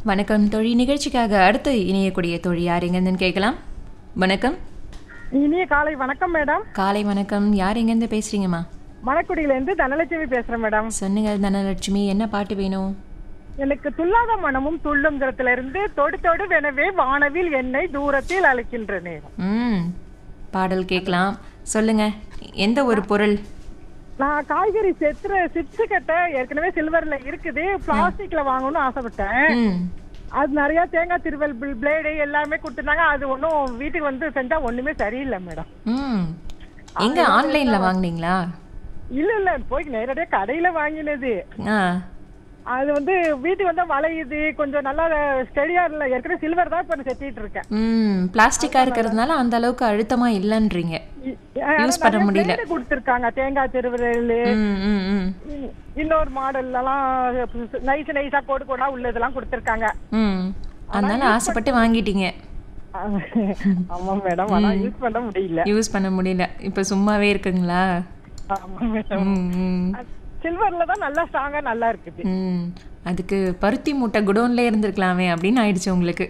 வணக்கம் தோழி நிகழ்ச்சிக்காக அடுத்து இணையக்கூடிய தோழி யார் எங்கேருந்துன்னு கேட்கலாம் வணக்கம் இனிய காலை வணக்கம் மேடம் காலை வணக்கம் யார் எங்கேருந்து பேசுறீங்கம்மா மணக்குடியில இருந்து தனலட்சுமி பேசுறேன் மேடம் சொன்னுங்க தனலட்சுமி என்ன பாட்டு வேணும் எனக்கு துல்லாத மனமும் துள்ளுங்கிறதுல இருந்து தொடு தொடு வெனவே வானவில் என்னை தூரத்தில் அழைக்கின்ற நேரம் ம் பாடல் கேட்கலாம் சொல்லுங்க எந்த ஒரு பொருள் நான் காய்கறி செத்துற சிப்ஸ் கட்ட ஏற்கனவே சில்வர்ல இருக்குது பிளாஸ்டிக்ல வாங்கணும்னு ஆசைப்பட்டேன் ம் அது நிறைய தேங்காய் திருவல் பிளேடு எல்லாமே கொடுத்துருந்தாங்க அது ஒன்றும் வீட்டுக்கு வந்து செஞ்சா ஒண்ணுமே சரியில்லை மேடம் ம் எங்க ஆன்லைன்ல வாங்குனீங்களா இல்ல இல்ல போய் நேரடியா கடையில வாங்கினது ஆ அது வந்து வீட்டுக்கு வந்தா வளையுது கொஞ்சம் நல்லா ஸ்டெடியா இல்ல ஏற்கனவே சில்வர் தான் இப்ப நான் செத்திட்டு இருக்கேன் ம் பிளாஸ்டிக்கா இருக்கிறதுனால அந்த அளவுக்கு அழுத்தமா இல்லைன்றீங்க யூஸ் பண்ண முடியல கொடுத்துருக்காங்க தேங்காய் திருவிரல் ம் ம் ம் இன்னொரு மாடல்லாம் நைஸ் நைஸா கோடு கோடா உள்ளதெல்லாம் கொடுத்துருக்காங்க ம் அதனால ஆசைப்பட்டு வாங்கிட்டீங்க ஆமா மேடம் ஆனா யூஸ் பண்ண முடியல யூஸ் பண்ண முடியல இப்போ சும்மாவே இருக்குங்களா ஆமா மேடம் ம் ம் சில்வர்ல தான் நல்லா ஸ்ட்ராங்கா நல்லா இருக்குது ம் அதுக்கு பருத்தி மூட்டை குடோன்ல இருந்திருக்கலாமே அப்படின்னு ஆயிடுச்சு உங்களுக்கு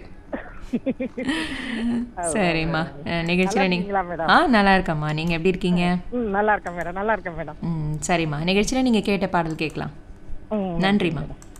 சரிம்மா அஹ், நிகழ்ச்சியில நீங்க இருக்கீங்களா மேடம் ஆ நல்லா இருக்கம்மா நீங்க எப்படி இருக்கீங்க ம் நல்லா இருக்கேன் மேடம் நல்லா இருக்கேன் மேடம் ம் சரிம்மா நிகழ்ச்சியில நீங்க கேட்ட பாடல் கேட்கலாம் ம் நன்றிம்மா